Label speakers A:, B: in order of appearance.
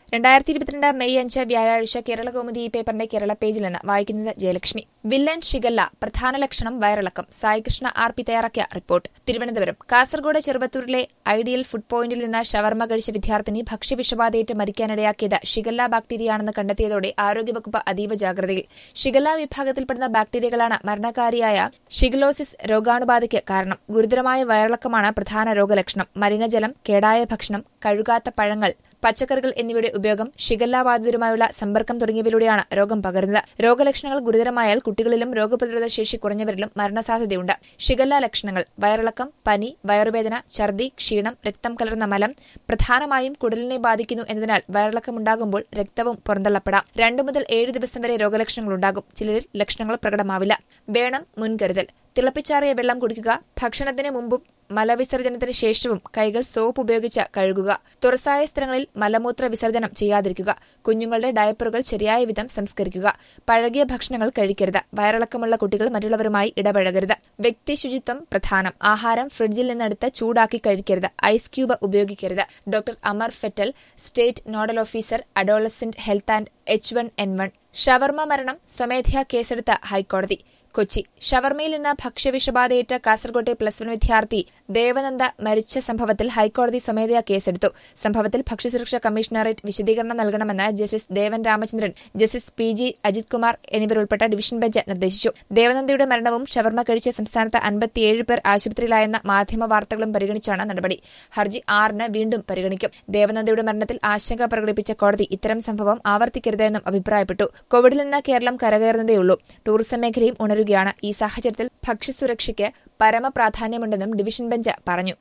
A: രണ്ടായിരത്തി ഇരുപത്തിരണ്ട് മെയ് അഞ്ച് വ്യാഴാഴ്ച കേരള കൗമുദി ഈ പേപ്പറിന്റെ കേരള പേജിൽ നിന്ന് വായിക്കുന്നത് ജയലക്ഷ്മി വില്ലൻ ഷിഗല്ല പ്രധാന ലക്ഷണം വയറിളക്കം സായികൃഷ്ണ ആർ പി തയ്യാറാക്കിയ റിപ്പോർട്ട് തിരുവനന്തപുരം കാസർഗോഡ് ചെറുവത്തൂരിലെ ഐഡിയൽ ഫുഡ് പോയിന്റിൽ നിന്ന് ഷവർമ കഴിച്ച വിദ്യാർത്ഥിനി ഭക്ഷ്യവിഷബാധയേറ്റ് മരിക്കാനിടയാക്കിയത് ഷിഗല്ല ബാക്ടീരിയയാണെന്ന് കണ്ടെത്തിയതോടെ ആരോഗ്യവകുപ്പ് അതീവ ജാഗ്രതയിൽ ഷിഗല്ല വിഭാഗത്തിൽപ്പെടുന്ന ബാക്ടീരിയകളാണ് മരണകാരിയായ ഷിഗലോസിസ് രോഗാണുബാധയ്ക്ക് കാരണം ഗുരുതരമായ വയറിളക്കമാണ് പ്രധാന രോഗലക്ഷണം മലിനജലം കേടായ ഭക്ഷണം കഴുകാത്ത പഴങ്ങൾ പച്ചക്കറികൾ എന്നിവയുടെ ഉപയോഗം ഷിഗല്ല ബാധിതരുമായുള്ള സമ്പർക്കം തുടങ്ങിയവയിലൂടെയാണ് രോഗം പകരുന്നത് രോഗലക്ഷണങ്ങൾ ഗുരുതരമായാൽ കുട്ടികളിലും രോഗപ്രതിരോധ ശേഷി കുറഞ്ഞവരിലും മരണസാധ്യതയുണ്ട് ഷിഗല്ല ലക്ഷണങ്ങൾ വയറിളക്കം പനി വയറുവേദന ഛർദി ക്ഷീണം രക്തം കലർന്ന മലം പ്രധാനമായും കുടലിനെ ബാധിക്കുന്നു എന്നതിനാൽ വയറിളക്കമുണ്ടാകുമ്പോൾ രക്തവും പുറന്തള്ളപ്പെടാം രണ്ടു മുതൽ ഏഴ് ദിവസം വരെ രോഗലക്ഷണങ്ങളുണ്ടാകും ചിലരിൽ ലക്ഷണങ്ങൾ പ്രകടമാവില്ല വേണം മുൻകരുതൽ തിളപ്പിച്ചാറിയ വെള്ളം കുടിക്കുക ഭക്ഷണത്തിന് മുമ്പും മലവിസർജനത്തിന് ശേഷവും കൈകൾ സോപ്പ് ഉപയോഗിച്ച് കഴുകുക തുറസായ സ്ഥലങ്ങളിൽ മലമൂത്ര വിസർജനം ചെയ്യാതിരിക്കുക കുഞ്ഞുങ്ങളുടെ ഡയപ്പറുകൾ ശരിയായ വിധം സംസ്കരിക്കുക പഴകിയ ഭക്ഷണങ്ങൾ കഴിക്കരുത് വയറിളക്കമുള്ള കുട്ടികൾ മറ്റുള്ളവരുമായി ഇടപഴകരുത് വ്യക്തി ശുചിത്വം പ്രധാനം ആഹാരം ഫ്രിഡ്ജിൽ നിന്നെടുത്ത് ചൂടാക്കി കഴിക്കരുത് ഐസ് ക്യൂബ് ഉപയോഗിക്കരുത് doctor Amar Fettle state nodal officer adolescent health and H one N one ഷവർമ മരണം സ്വമേധയാ കേസെടുത്ത ഹൈക്കോടതി കൊച്ചി ഷവർമയിൽ നിന്ന് ഭക്ഷ്യവിഷബാധയേറ്റ കാസർകോട്ടെ പ്ലസ് വൺ വിദ്യാർത്ഥി ദേവനന്ദ മരിച്ച സംഭവത്തിൽ ഹൈക്കോടതി സ്വമേധയാ കേസെടുത്തു സംഭവത്തിൽ ഭക്ഷ്യസുരക്ഷാ കമ്മീഷണറേറ്റ് വിശദീകരണം നൽകണമെന്ന് justice Devan Ramachandran justice P G Ajith Kumar എന്നിവരുൾപ്പെട്ട ഡിവിഷൻ ബെഞ്ച് നിർദ്ദേശിച്ചു ദേവനന്ദയുടെ മരണവും ഷവർമ കഴിച്ച സംസ്ഥാനത്ത് അൻപത്തിയേഴ് പേർ ആശുപത്രിയിലായെന്ന മാധ്യമ വാർത്തകളും പരിഗണിച്ചാണ് നടപടി ഹർജി ആറിന് വീണ്ടും പരിഗണിക്കും ദേവനന്ദയുടെ മരണത്തിൽ ആശങ്ക പ്രകടിപ്പിച്ച കോടതി ഇത്തരം സംഭവം ആവർത്തിക്കരുതെന്നും അഭിപ്രായപ്പെട്ടു കോവിഡിൽ നിന്ന് കേരളം കരകയറുന്നതേയുള്ളൂ ടൂറിസം മേഖലയും ഉണരുകയാണ് ഈ സാഹചര്യത്തിൽ ഭക്ഷ്യസുരക്ഷയ്ക്ക് പരമപ്രാധാന്യമുണ്ടെന്നും ഡിവിഷൻ ബെഞ്ച് പറഞ്ഞു